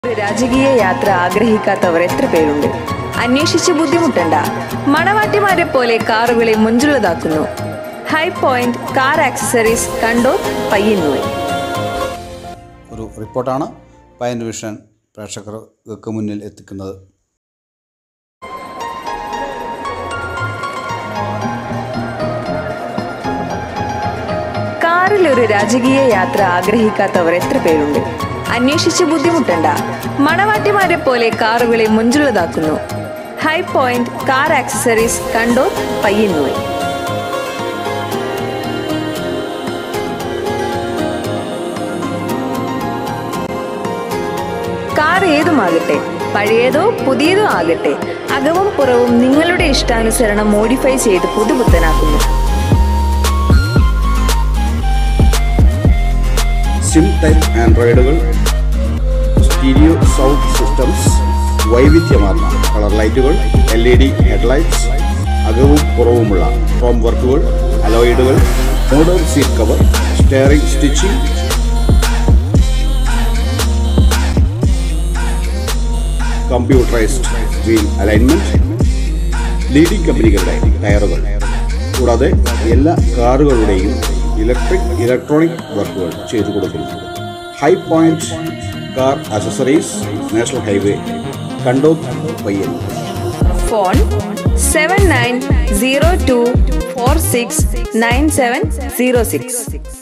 ഒരു രാജകീയ യാത്ര ആഗ്രഹിക്കാത്തവർ എത്ര പേരുണ്ട് അന്വേഷിച്ച് ബുദ്ധിമുട്ടണ്ട മണവാട്ടിമാരെ പോലെ കാറുകളെ മുഞ്ചുള്ളതാക്കുന്നു ഹൈ പോയിന്റ് കാർ ആക്സസറീസ് കണ്ടോ പയ്യന്നൂർ ഒരു റിപ്പോർട്ടാണ് പയൻ വിഷൻ പ്രേക്ഷകർക്ക് മുന്നിൽ എത്തിക്കുന്നത് കാറിൽ ഒരു രാജകീയ യാത്ര ആഗ്രഹിക്കാത്തവർ എത്ര പേരുണ്ട് അന്വേഷിച്ച് ബുദ്ധിമുട്ടണ്ട മണവാട്ടിമാരെ പോലെ കാറുകളെ മുഞ്ചുള്ളതാക്കുന്നു ഹൈ പോയിന്റ് കാർ ആക്സസറീസ് കണ്ടോ പയ്യന്നൂർ കാർ ഏതുമാകട്ടെ പഴയതോ പുതിയതോ ആകട്ടെ അകവും പുറവും നിങ്ങളുടെ ഇഷ്ടാനുസരണം മോഡിഫൈ ചെയ്ത് പുതുപുത്തനാക്കുന്നു സിം ടൈപ്പ് ആൻഡ്രോയിഡുകൾ സ്റ്റീരിയോ സൗണ്ട് സിസ്റ്റംസ് വൈവിധ്യമാർന്ന കളർ ലൈറ്റുകൾ എൽ ഇ ഡി ഹെഡ്ലൈറ്റ്സ് അകവും പുറവുമുള്ള ഹോം വർക്കുകൾ അലോയിഡുകൾ modern seat cover steering stitching computerised wheel alignment leading കമ്പനികളുടെ ടയറുകൾ കൂടാതെ എല്ലാ കാറുകളുടെയും ഇലക്ട്രിക് ഇലക്ട്രോണിക് വർക്കുകൾ ചെയ്തു കൊടുക്കുന്നു high point car accessories national highway കണ്ടോ പയ്യൻ phone seven nine zero two four six nine seven zero six